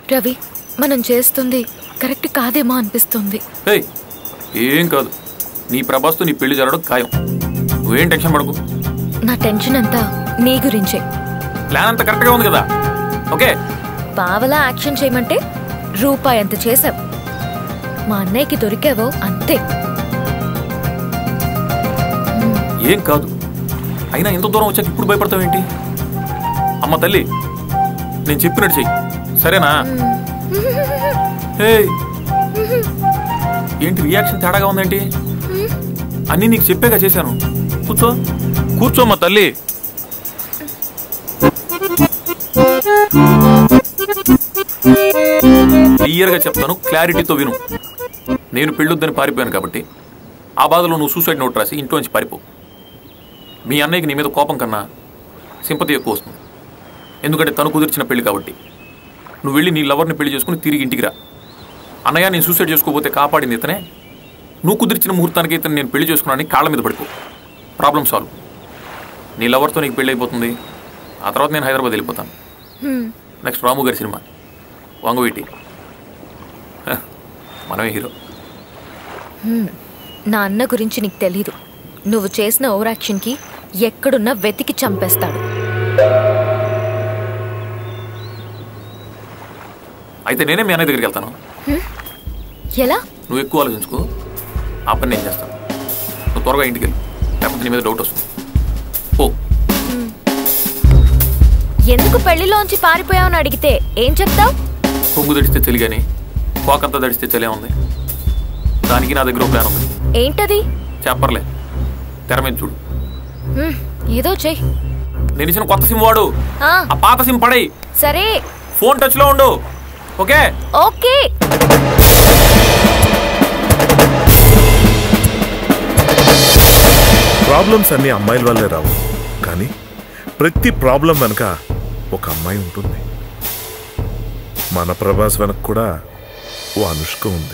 రవి మనం చేస్తుంది కరెక్ట్ కాదేమో అనిపిస్తుంది ఏయ్ ఏం కాదు నీ ప్రభాస్తో నీ పెళ్లి జరగడం ఖాయం నువ్వేం టెన్షన్ పడకు నా టెన్షన్ అంతా నీ గురించే ప్లాన్ అంతా కరెక్ట్గా ఉంది కదా ఓకే పావలా యాక్షన్ చేయమంటే రూపాయి అంత చేసావు మా అన్నయ్యకి దొరికావో అంతే ఏం కాదు అయినా ఇంత దూరం వచ్చాక ఇప్పుడు భయపడతావేంటి అమ్మ తల్లి నేను చెప్పినట్టు చెయ్యి సరేనా ఏయ్ ఏంటి రియాక్షన్ తేడాగా ఉందేంటి అన్నీ నీకు చెప్పాక చేశాను కూర్చో కూర్చోమ్మా తల్లి క్లియర్గా చెప్తాను క్లారిటీతో విను నేను పెళ్ళొద్దని పారిపోయాను కాబట్టి ఆ బాధలో నువ్వు సూసైడ్ నోట్ రాసి ఇంట్లోంచి పారిపో మీ అన్నయ్యకి నీ మీద కోపం కన్నా సింపతి ఎక్కువ వస్తుంది ఎందుకంటే తను కుదిర్చిన పెళ్లి కాబట్టి నువ్వు వెళ్ళి నీ లవర్ని పెళ్లి చేసుకుని తిరిగి ఇంటికి రా అన్నయ్య నేను సూసైడ్ చేసుకోకపోతే కాపాడింది ఇతనే నువ్వు కుదిర్చిన ముహూర్తానికి ఇతను నేను పెళ్లి చేసుకున్నానని కాళ్ళ మీద పడిపో ప్రాబ్లం సాల్వ్ నీ లవర్తో నీకు పెళ్లి అయిపోతుంది ఆ తర్వాత నేను హైదరాబాద్ వెళ్ళిపోతాను నెక్స్ట్ రాము గారి సినిమా వంగవీటి హ, మనమే హీరో నా అన్న గురించి నీకు తెలీదు నువ్వు చేసిన ఓవర్ యాక్షన్కి ఎక్కడున్నా వెతికి చంపేస్తాడు అయితే నేనే మీ అన్నయ్య దగ్గరికి వెళ్తాను ఎలా నువ్వు ఎక్కువ ఆలోచించుకో ఆ పని నేను చేస్తాను నువ్వు త్వరగా ఇంటికి వెళ్ళి లేకపోతే నీ మీద డౌట్ వస్తుంది ఓ ఎందుకు పెళ్లిలోంచి పారిపోయావని అడిగితే ఏం చెప్తావు కొంగు దడిస్తే చలి కానీ కోకంతా దడిస్తే చలే ఉంది దానికి నా దగ్గర ఒక ప్లాన్ ఉంది ఏంటది చెప్పర్లే తెర మీద చూడు హ్మ్, ఏదో చెయ్యి నేను ఇచ్చిన కొత్త సిమ్ వాడు ఆ, ఆ పాత సిమ్ పడేయి సరే ఫోన్ టచ్లో ఉండు ఓకే ఓకే ప్రాబ్లమ్స్ అన్ని అమ్మాయిల వల్లే రావు కానీ ప్రతి ప్రాబ్లం వెనక ఒక అమ్మాయి ఉంటుంది మన ప్రభాస్ వెనక కూడా ఓ అనుష్క ఉంది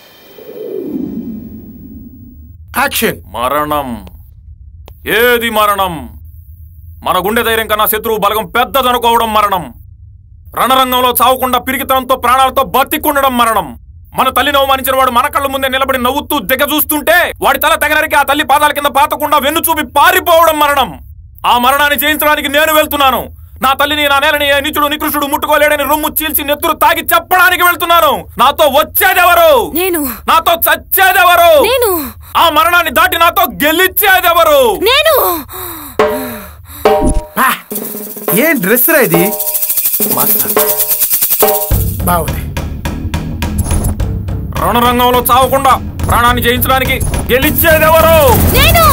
యాక్షన్ మరణం ఏది మరణం మన గుండె ధైర్యం కన్నా శత్రువు బలగం పెద్దదనుకోవడం మరణం రణరంగంలో చావకుండా పిరికితనంతో ప్రాణాలతో బతికుండడం మరణం మన తల్లిని అవమానించిన వాడు మన కళ్ళ ముందే నిలబడి నవ్వుతూ దిగ చూస్తుంటే వాడి తల తెగనరికి ఆ తల్లి పాదాల కింద పాతకుండా వెన్ను చూపి పారిపోవడం మరణం ఆ మరణాన్ని జయించడానికి నేను వెళ్తున్నాను నా తల్లిని నా నేలని ఏ నీచుడు నికృష్టుడు ముట్టుకోలేడని రొమ్ము చీల్చి నెత్తురు తాగి చెప్పడానికి వెళ్తున్నాను నాతో వచ్చేదెవరు నేను నాతో చచ్చేదెవరు నేను ఆ మరణాన్ని దాటి నాతో గెలిచేదెవరు నేను ఏం డ్రెస్ రా ఇది మాస్టర్ బాగుంది రణరంగంలో చావకుండా ప్రాణాన్ని జయించడానికి గెలిచేదెవరు నేను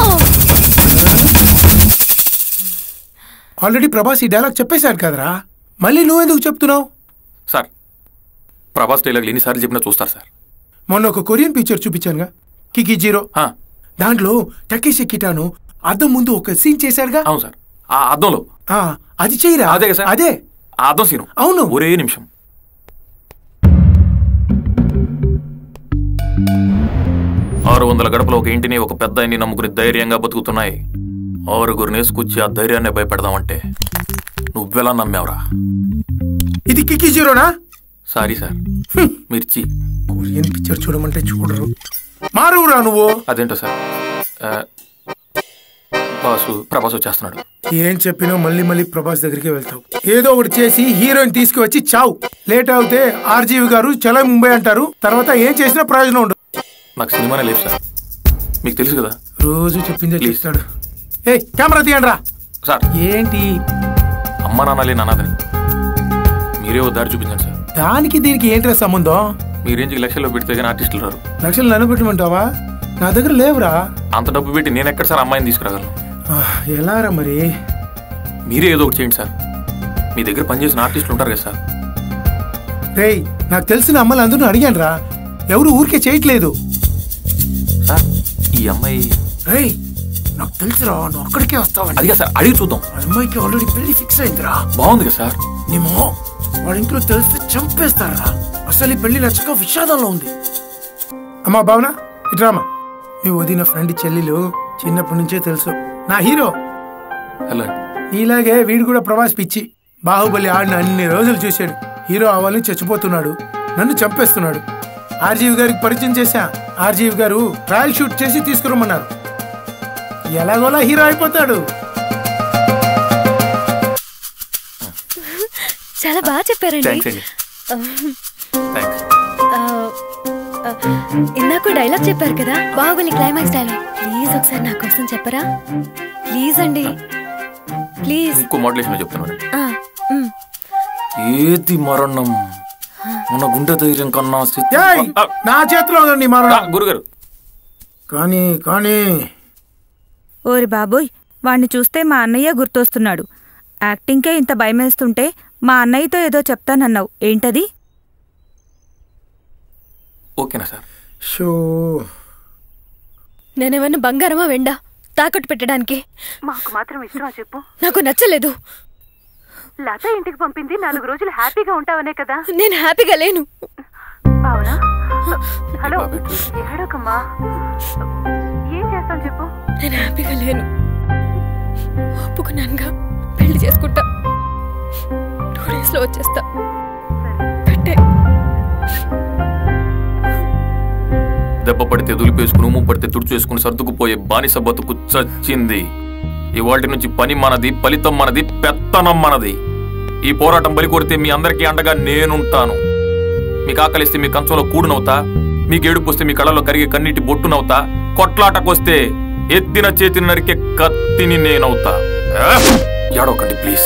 ఆల్రెడీ ప్రభాస్ ఈ డైలాగ్ చెప్పేశాడు కదరా మళ్ళీ నువ్వెందుకు చెప్తున్నావు సార్ ప్రభాస్ డైలాగ్ ఎన్నిసార్లు చెప్పినా చూస్తారు సార్ మొన్న ఒక కొరియన్ పిక్చర్ చూపించానుగా కికి జీరో ఆ, దాంట్లో టకేషి కిటాను అద్దం ముందు ఒక సీన్ చేశాడుగా అవును సార్ ఆ అద్దంలో ఆ, అది చెయ్యరా అదే కదా సార్? అదే ఆ అద్దం సీను అవును. ఒరే నిమిషం ఆరు వందల గడపలో ఒక ఇంటిని ఒక పెద్ద ఇంటిని నమ్ముకుని ధైర్యంగా బతుకుతున్నాయి ఆరుగురు నేసుకొచ్చి ఆ ధైర్యాన్ని భయపెడదామంటే నువ్వెలా నమ్మావురా ఇది కికి జీరోనా సారీ సార్ మిర్చి కొరియన్ పిక్చర్ చూడమంటే చూడరు మారువురా నువ్వు అదేంటో సార్ ఆ, బాసు ప్రభాస్ వచ్చేస్తున్నాడు ఏం చెప్పినా మళ్ళీ మళ్ళీ ప్రభాస్ దగ్గరికి వెళ్తావు ఏదో ఒకటి చేసి హీరోయిన్ తీసుకువచ్చి చావు లేట్ అవుతే ఆర్జీవి గారు చలో ముంబై అంటారు తర్వాత ఏం చేసినా ప్రయోజనం ఉండదు నాకు సినిమానే లేదు సార్ మీకు తెలుసు కదా రోజు చెప్పిందే Please. చేస్తాడు ఏ కెమెరా తీయండి రా సార్ ఏంటి అమ్మ నాన్నలే నాన్నదని మీరే ఓ దారి చూపించండి సార్ దానికి దీనికి ఏంట్రా సంబంధం మీ రేంజ్కి లక్షల్లో పెడితే కానీ ఆర్టిస్టులు రారు లక్షలు నన్ను పెట్టమంటావా నా దగ్గర లేవురా అంత డబ్బు పెట్టి నేను ఎక్కడ సార్ అమ్మాయిని తీసుకురాగలను ఆహ్, ఎలారా మరి మీరే ఏదో ఒకటి చేయండి సార్ మీ దగ్గర పనిచేసిన ఆర్టిస్టులు ఉంటారు కదా సార్ రేయ్ నాకు తెలిసిన అమ్మలు అందరూ అడిగాను రా ఎవరు ఊరికే చేయట్లేదు సార్ ఈ అమ్మాయి రేయ్ నాకు తెలుసురా నువ్వు అక్కడికే వస్తావని అదిగా సార్ అడిగి చూద్దాం ఆ అమ్మాయికి ఆల్రెడీ పెళ్లి ఫిక్స్ అయిందిరా బాగుంది కదా సార్ నీ మొహం వాళ్ళ ఇంట్లో తెలిస్తే చంపేస్తారా అసలు ఈ పెళ్లి నచ్చక విషాదంలో ఉంది అమ్మా భావన ఇట్రామా మీ వదిన ఫ్రెండ్ చెల్లెలు చిన్నప్పటి నుంచే తెలుసు నా హీరో హలో నీలాగే వీడు కూడా ప్రభాస్ పిచ్చి బాహుబలి ఆడిన అన్ని రోజులు చూశాడు హీరో అవ్వాలని చచ్చిపోతున్నాడు నన్ను చంపేస్తున్నాడు ఆర్జీవి గారికి పరిచయం చేశా ఆర్జీవి గారు ట్రయల్ షూట్ చేసి తీసుకురమ్మన్నారు ఎలాగోలా హీరో అయిపోతాడు చాలా బాగా చెప్పారండి థ్యాంక్స్ అండి థ్యాంక్స్ ఆ, ఆ, ఇందాక డైలాగ్ చెప్పారు కదా బాహుబలి క్లైమాక్స్ డైలాగ్ ప్లీజ్ ఒకసారి నా కోసం చెప్పరా ప్లీజ్ అండి ప్లీజ్ ఇంకో మోడలేషన్ చెప్తున్నాను ఆ, మ్. ఏది మరణం మన గుండె ధైర్యం కన్నా శక్తి- ఏయ్, ఆ, నా చేతిలో ఉందండి ఆ, మరణం గురుగారు కానీ కానీ ఓరి బాబోయ్ వాణ్ణి చూస్తే మా అన్నయ్య గుర్తొస్తున్నాడు యాక్టింగ్కే ఇంత భయమేస్తుంటే మా అన్నయ్యతో ఏదో చెప్తానన్నావు ఏంటది ఓకేనా సార్ షో నేనేమన్నా బంగారమా వెండా తాకట్టు పెట్టడానికి మాకు మాత్రం ఇష్టమా చెప్పు నాకు నచ్చలేదు లత ఇంటికి పంపింది నాలుగు రోజులు హ్యాపీగా ఉంటావనే కదా నేను హ్యాపీగా లేను అవునా హలో బాబాయ్. ఏడకమ్మా ఏం చేస్తాను చెప్పు నేను హ్యాపీగా లేను ఒప్పుకున్నానుగా పెళ్లి చేసుకుంటా టూ డేస్ లో వచ్చేస్తా పెట్టే దెబ్బ పడితే దులిపేసుకుని ఉమ్ము పడితే తుడిచేసుకుని సర్దుకుపోయే బానిస బతుకు చచ్చింది ఇవాటి నుంచి పని మనది ఫలితం మనది పెత్తనం మనది ఈ పోరాటం బలి కొడితే మీ అందరికీ అండగా నేనుంటాను మీకు ఆకలిస్తే మీ కంచంలో కూడునవుతా మీకు ఏడుపు వస్తే మీ కళ్ళలో కరిగే కన్నీటి బొట్టునవుతా కొట్లాటకొస్తే ఎత్తిన చేతిని నరికే కత్తిని నేనవుతా ఆ! ఏడవకండి ప్లీజ్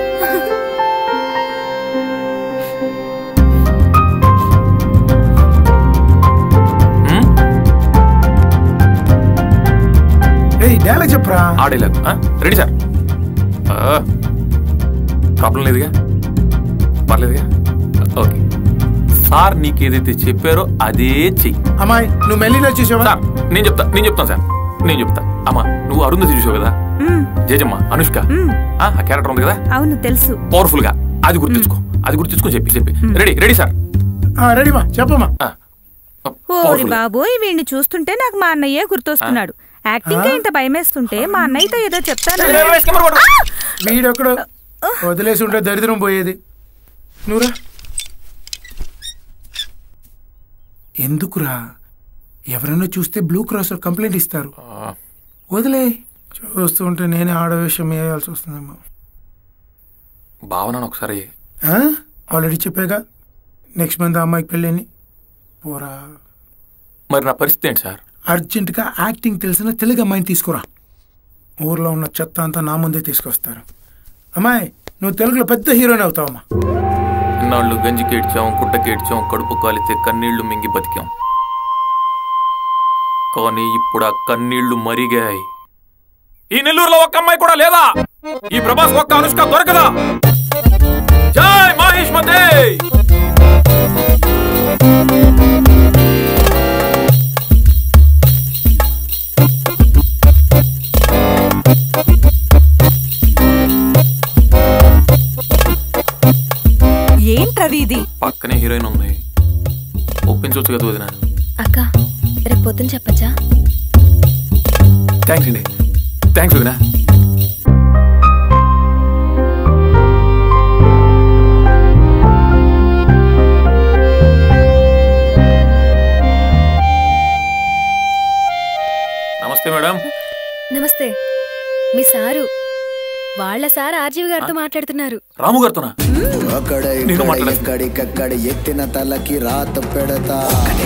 హ్మ్? ఏయ్ డైలాగ్ చెప్పరా ఆడేలేదు ఆ? రెడీ సార్ ఆ. ప్రాబ్లం లేదుగా పర్లేదుగా ఓకే సార్ నీకు ఏదైతే చెప్పారో అదే చెయ్యి అమ్మాయి నువ్వు మెల్లిలో చూసావా సార్ నేను చెప్తా నేను చెప్తాను సార్ నేను చెప్తా అమ్మా నువ్వు అరుంధతి చూసావు కదా మ్మ్, జేజమ్మ అనుష్క మ్మ్, ఆ ఆ క్యారెక్టర్ ఉంది కదా అవును తెలుసు పవర్ఫుల్ గా అది గుర్తించుకో అది గుర్తించుకొని చెప్పి చెప్పి రెడీ రెడీ సార్ ఆ, రెడీమా చెప్పమ్మా ఆ. ఓరి Powerful గా. బాబోయ్ వీణ్ణి చూస్తుంటే నాకు మా అన్నయ్యే గుర్తొస్తున్నాడు యాక్టింగ్కే ఇంత భయమేస్తుంటే మా అన్నయ్యతో ఏదో చెప్తాను వీడొక్కడు వదిలేసి ఉంటే దరిద్రం పోయేది నువ్వురా ఎందుకురా ఎవరైనా చూస్తే బ్లూ క్రాస్ కంప్లైంట్ ఇస్తారు ఆ, వదిలే చూస్తూ ఉంటే నేనే ఆడవేషం వేయాల్సి వస్తుందేమో భావనను ఒకసారి ఆ? ఆల్రెడీ చెప్పాగా నెక్స్ట్ మంత్ ఆ అమ్మాయికి పెళ్ళని పోరా మరి నా పరిస్థితి ఏంటి సార్ అర్జెంటుగా యాక్టింగ్ తెలిసిన తెలుగు అమ్మాయిని తీసుకురా ఊర్లో ఉన్న చెత్త అంతా నా ముందే తీసుకొస్తారు అమ్మాయి నువ్వు తెలుగులో పెద్ద హీరోయిన్ అవుతావమ్మా ఇన్నాళ్ళు గంజి కేడ్చాం కుట్ట కేడ్చాం కడుపు కాలితే కన్నీళ్లు మింగి బతికాం కానీ ఇప్పుడు ఆ కన్నీళ్లు మరిగాయి ఈ నెల్లూరులో ఒక్క అమ్మాయి కూడా లేదా ఈ ప్రభాస్ ఒక్క అనుష్క దొరకదా జై మహేష్ మతే ఏంట్రవి ఇది పక్కనే హీరోయిన్ ఉంది ఒప్పించవచ్చు కదా వదిన అక్క రేపు పొద్దున చెప్పచ్చా థ్యాంక్స్ అండి థ్యాంక్స్ వదిన నమస్తే మేడం నమస్తే మీ సారు వాళ్ళ సార్ ఆర్జీవి గారితో మాట్లాడుతున్నారు రాము గారితోనా అక్కడ నేను ఇక్కడ మాట్లాడను. ఎక్కడికక్కడ ఎత్తిన తలకి రాత పెడతా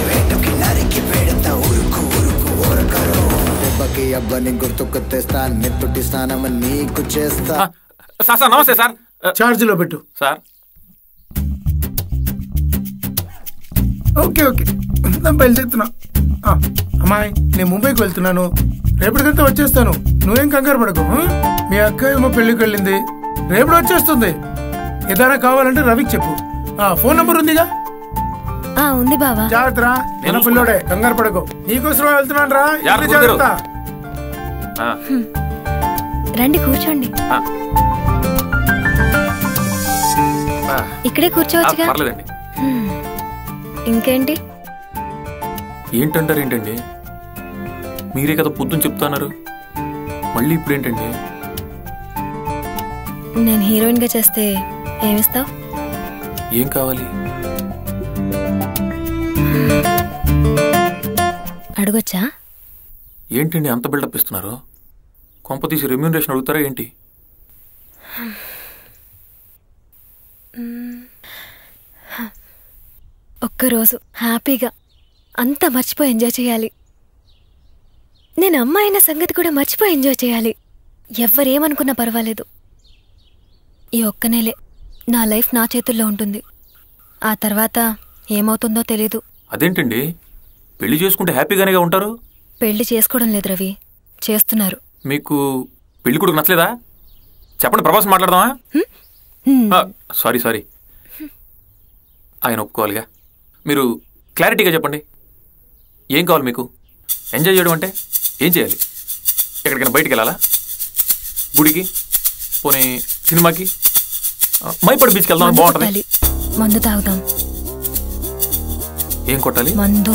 దెబ్బకి అబ్బని గుర్తుకు తెస్తా నెత్తుటి స్నానం నీకు చేస్తా ఆ, సార్ సార్ నమస్తే సార్ ఆ, ఛార్జీలో పెట్టు సార్ ఓకే ఓకే నేను బయలుదేరుతున్నా ఆ, అమ్మాయి నేను ముంబైకి వెళ్తున్నాను రేపటికంతా వచ్చేస్తాను నువ్వేం కంగారు పడకు ఆ? మీ అక్క ఏమో పెళ్లికి వెళ్ళింది రేపటి వచ్చేస్తుంది ఏదైనా కావాలంటే రవికి చెప్పు ఆ ఫోన్ నంబర్ ఉందిగా ఆ ఉంది బావా జాగ్రత్త రా నేను నేను పిల్లోడే కంగారు పడకు నీకోసం వెళ్తున్నాను రా ఇంటి జాగ్రత్త, జాగ్రత్త ఆ, రండి కూర్చోండి ఆ. ఆ, ఇక్కడే ఆ, కూర్చోవచ్చుగా పర్లేదండి ఇంకేంటి ఏంటంటారు ఏంటండి మీరే కదా పొద్దున చెప్తున్నారు మళ్ళీ ఇప్పుడు ఏంటండి నేను హీరోయిన్ గా చేస్తే ఏమిస్తావు ఏం కావాలి అడగొచ్చా ఏంటండి అంత బిల్డప్ ఇస్తున్నారు కొంప తీసి రెమ్యూనరేషన్ అడుగుతారా ఏంటి ఒక్కరోజు హ్యాపీగా అంతా మర్చిపోయి ఎంజాయ్ చేయాలి నేను అమ్మాయి అయిన సంగతి కూడా మర్చిపోయి ఎంజాయ్ చేయాలి ఎవ్వరేమనుకున్నా పర్వాలేదు ఈ ఒక్క నెలే నా లైఫ్ నా చేతుల్లో ఉంటుంది ఆ తర్వాత ఏమవుతుందో తెలీదు అదేంటండి పెళ్లి చేసుకుంటే హ్యాపీగానేగా ఉంటారు పెళ్లి చేసుకోవడం లేదు రవి చేస్తున్నారు మీకు పెళ్లి కొడుకు నచ్చలేదా చెప్పండి ప్రభాస్ మాట్లాడదామా హ్మ్. ఆ, సారీ సారీ ఆయన ఒప్పుకోవాలిగా మీరు క్లారిటీగా చెప్పండి ఏం కావాలి మీకు ఎంజాయ్ చేయడం అంటే ఏం చేయాలి ఎక్కడికైనా బయటికి వెళ్ళాలా గుడికి పోనీ సినిమాకి ఆ, మైపాడు బీచ్కి వెళ్దాం మందు బాగుంటుంది కొట్టాలి మందు తాగుదాం ఏం కొట్టాలి మందు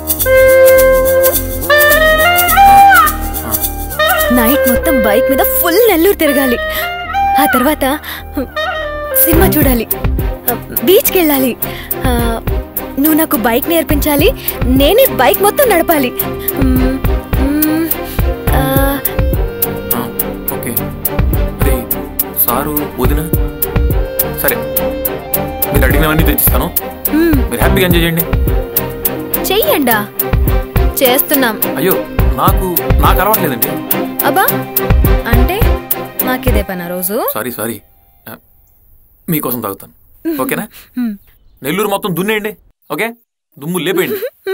నైట్ మొత్తం బైక్ మీద ఫుల్ నెల్లూరు తిరగాలి ఆ తర్వాత సినిమా చూడాలి బీచ్కి వెళ్ళాలి ఆ, నువ్వు నాకు బైక్ నేర్పించాలి నేనే బైక్ మొత్తం నడపాలి మ్మ్, మ్మ్, ఆ, ఆ, ఓకే అరే సారు వదిన సరే మీరు అడిగినవన్నీ తెచ్చిస్తాను మ్మ్, మీరు హ్యాపీగా ఎంజాయ్ చేయండి చెయ్యండా చేస్తున్నాం అయ్యో నాకు నాకు అలవాట్లేదండి అబ్బా అంటే మాకిదే పనా రోజు సారీ సారీ ఆ, మీకోసం తాగుతాను ఓకేనా మ్మ్. నెల్లూరు మొత్తం దున్నేయండి ఓకే దుమ్ము లేపేయండి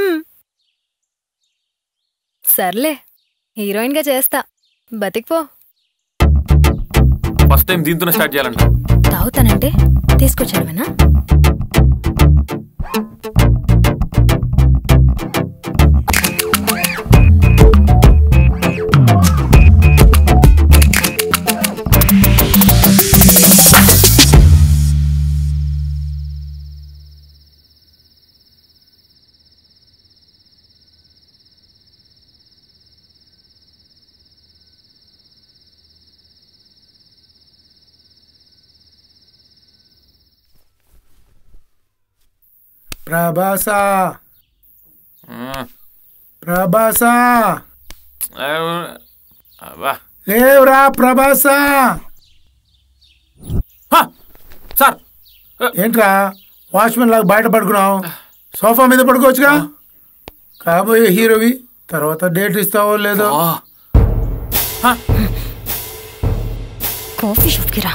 సర్లే హీరోయిన్ గా చేస్తా బతికిపో ఫస్ట్ టైం దీంతోనే స్టార్ట్ చేయాలంట తాగుతానంటే తీసుకొచ్చాడువేనా ప్రభాసా మ్మ్. ప్రభాసా ఆ, అబ్బా. లేవురా ప్రభాసా హా! సార్ ఆ, ఏంట్రా వాచ్మెన్ లాగా బయట పడుకున్నావు సోఫా మీద పడుకోవచ్చుగా కాబోయే హీరోవి తర్వాత డేట్ ఇస్తావో లేదో ఆ. హా! కాఫీ షాప్ కి రా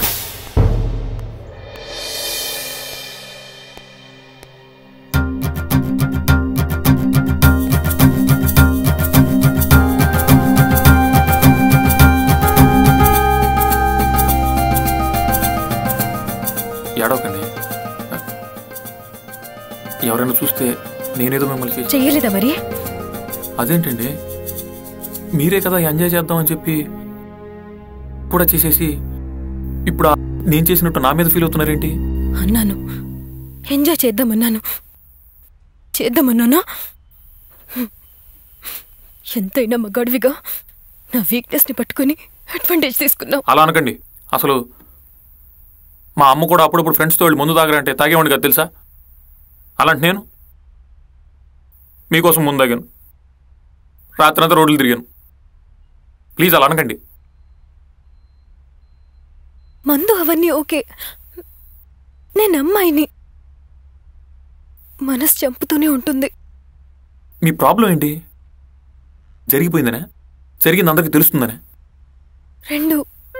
ఏడవకండి ఎవరైనా చూస్తే నేనేదో మిమ్మల్ని చేసి చెయ్యలేదా మరి అదేంటండి మీరే కదా ఎంజాయ్ చేద్దామని చెప్పి కూడా చేసేసి ఇప్పుడు ఆ నేను చేసినట్టు నా మీద ఫీల్ అవుతున్నారేంటి అన్నాను ఎంజాయ్ చేద్దామన్నాను చేద్దామన్నానా హ్మ్. ఎంతైనా మగాడివిగా నా వీక్నెస్ ని పట్టుకుని అడ్వాంటేజ్ తీసుకున్నావు అలా అనకండి అసలు మా అమ్మ కూడా అప్పుడప్పుడు ఫ్రెండ్స్తో వెళ్ళి ముందు తాగరంటే తాగేవాడి కదా తెలుసా అలాంటి నేను మీకోసం ముందు తాగాను రాత్రంతా రోడ్లు తిరిగాను ప్లీజ్ అలా అనకండి మందు అవన్నీ ఓకే నేను అమ్మాయిని మనసు చంపుతూనే ఉంటుంది మీ ప్రాబ్లం ఏంటి జరిగిపోయిందనే జరిగింది అందరికీ తెలుస్తుందనే రెండు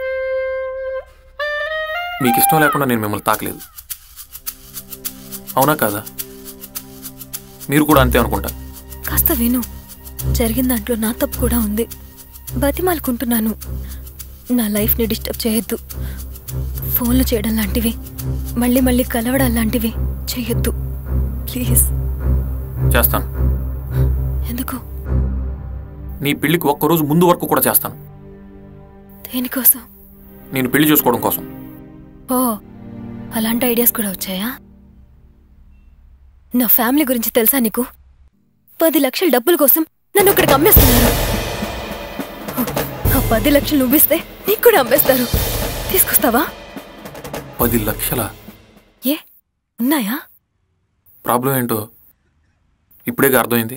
మీకు ఇష్టం లేకుండా నేను మిమ్మల్ని తాకలేదు అవునా కాదా మీరు కూడా అంతే అనుకుంటా కాస్త విను జరిగిన దాంట్లో నా తప్పు కూడా ఉంది బతిమాలుకుంటున్నాను నా లైఫ్ని డిస్టర్బ్ చేయొద్దు ఫోన్లు చేయడం లాంటివి మళ్ళీ మళ్ళీ కలవడం లాంటివి చేయొద్దు ప్లీజ్ చేస్తాను ఎందుకు నీ పెళ్లికి ఒక్కరోజు ముందు వరకు కూడా చేస్తాను దేనికోసం నేను పెళ్లి చేసుకోవడం కోసం ఓ అలాంటి ఐడియాస్ కూడా వచ్చాయా నా ఫ్యామిలీ గురించి తెలుసా నీకు పది లక్షల డబ్బుల కోసం నన్ను ఇక్కడికి అమ్మేస్తున్నారు ఆ పది లక్షలు నువ్విస్తే నీకు కూడా అమ్మేస్తారు తీసుకొస్తావా పది లక్షల ఏ ఉన్నాయా ప్రాబ్లం ఏంటో ఇప్పుడేగా అర్థమైంది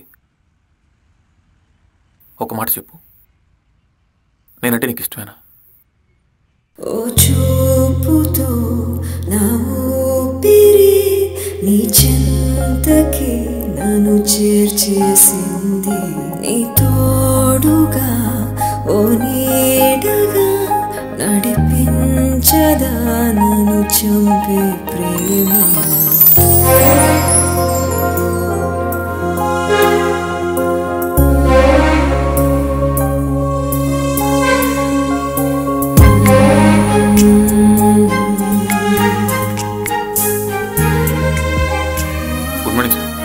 ఒక మాట చెప్పు నేనంటే నీకు ఇష్టమేనా ఓ చూపుతో నా ఊపిరి నీ చెంతకి నన్ను చేర్చేసింది నీ తోడుగా ఓ నీడగా నడిపించదా నన్ను చంపే ప్రేమ గుడ్ మార్నింగ్ సార్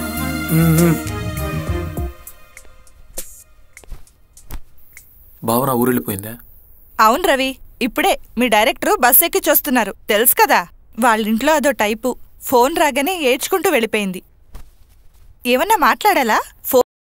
భావన ఊరెళ్ళిపోయిందా అవును రవి ఇప్పుడే మీ డైరెక్టర్ బస్ ఎక్కి చూస్తున్నారు తెలుసు కదా వాళ్ళింట్లో అదో టైపు ఫోన్ రాగానే ఏడ్చుకుంటూ వెళ్ళిపోయింది ఏమన్నా మాట్లాడాలా ఫోన్